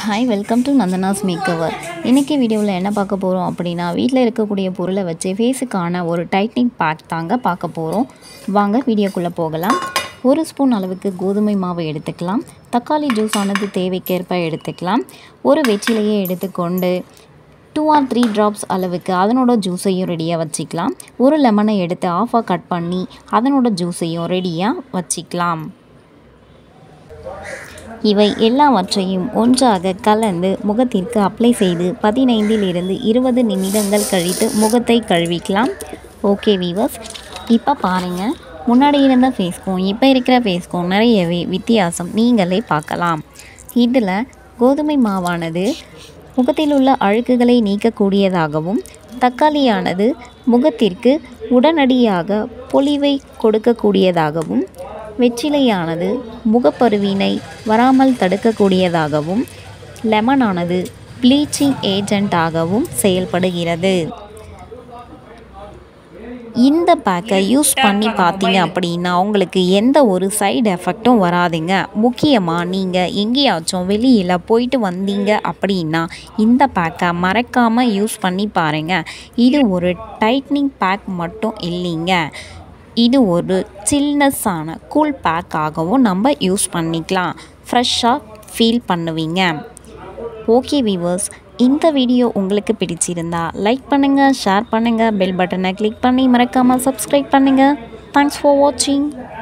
hi welcome to Nandana's makeover இன்றைக்கி வீடியோவில் என்ன பார்க்க போகிறோம் அப்படின்னா வீட்டில் இருக்கக்கூடிய பொருளை வச்சு ஃபேஸுக்கான ஒரு டைட்னிங் பேக் தாங்க பார்க்க போகிறோம் வாங்க வீடியோக்குள்ளே போகலாம் ஒரு ஸ்பூன் அளவுக்கு கோதுமை மாவு எடுத்துக்கலாம் தக்காளி ஜூஸ் ஆனது தேவைக்கேற்ப எடுத்துக்கலாம் ஒரு வெற்றிலையை எடுத்துக்கொண்டு டூ ஆர் த்ரீ ட்ராப்ஸ் அளவுக்கு அதனோட ஜூஸையும் ரெடியாக வச்சுக்கலாம் ஒரு லெமனை எடுத்து ஆஃபாக கட் பண்ணி அதனோட ஜூஸையும் ரெடியாக வச்சுக்கலாம் இவை எல்லாவற்றையும் ஒன்றாக கலந்து முகத்திற்கு அப்ளை செய்து பதினைந்திலிருந்து இருபது நிமிடங்கள் கழித்து முகத்தை கழுவிக்கலாம் ஓகே வீவர்ஸ் இப்போ பாருங்கள் முன்னாடி இருந்த ஃபேஸ்க்கும் இப்போ இருக்கிற ஃபேஸ்க்கும் நிறையவே வித்தியாசம் நீங்களே பார்க்கலாம் இதில் கோதுமை மாவானது முகத்தில் உள்ள அழுக்குகளை நீக்கக்கூடியதாகவும் தக்காளியானது முகத்திற்கு உடனடியாக பொலிவை கொடுக்கக்கூடியதாகவும் வெற்றிலையானது முகப்பருவினை வராமல் தடுக்கக்கூடியதாகவும் லெமனானது ப்ளீச்சிங் ஏஜென்ட்டாகவும் செயல்படுகிறது இந்த பேக்கை யூஸ் பண்ணி பார்த்தீங்க அப்படின்னா உங்களுக்கு எந்த ஒரு சைடு எஃபெக்ட்டும் வராதுங்க முக்கியமாக நீங்கள் எங்கேயாச்சும் வெளியில் போயிட்டு வந்தீங்க அப்படின்னா இந்த பேக்கை மறக்காமல் யூஸ் பண்ணி பாருங்கள் இது ஒரு டைட்னிங் பேக் மட்டும் இல்லைங்க இது ஒரு சில்னஸ்ஸான கூல் பேக்காகவும் நம்ம யூஸ் பண்ணிக்கலாம் ஃப்ரெஷ்ஷாக ஃபீல் பண்ணுவீங்க ஓகே வீவர்ஸ் இந்த வீடியோ உங்களுக்கு பிடிச்சிருந்தா லைக் பண்ணுங்கள் ஷேர் பண்ணுங்கள் பெல் பட்டனை கிளிக் பண்ணி மறக்காமல் சப்ஸ்கிரைப் பண்ணுங்கள் தேங்க்ஸ் ஃபார் வாட்சிங்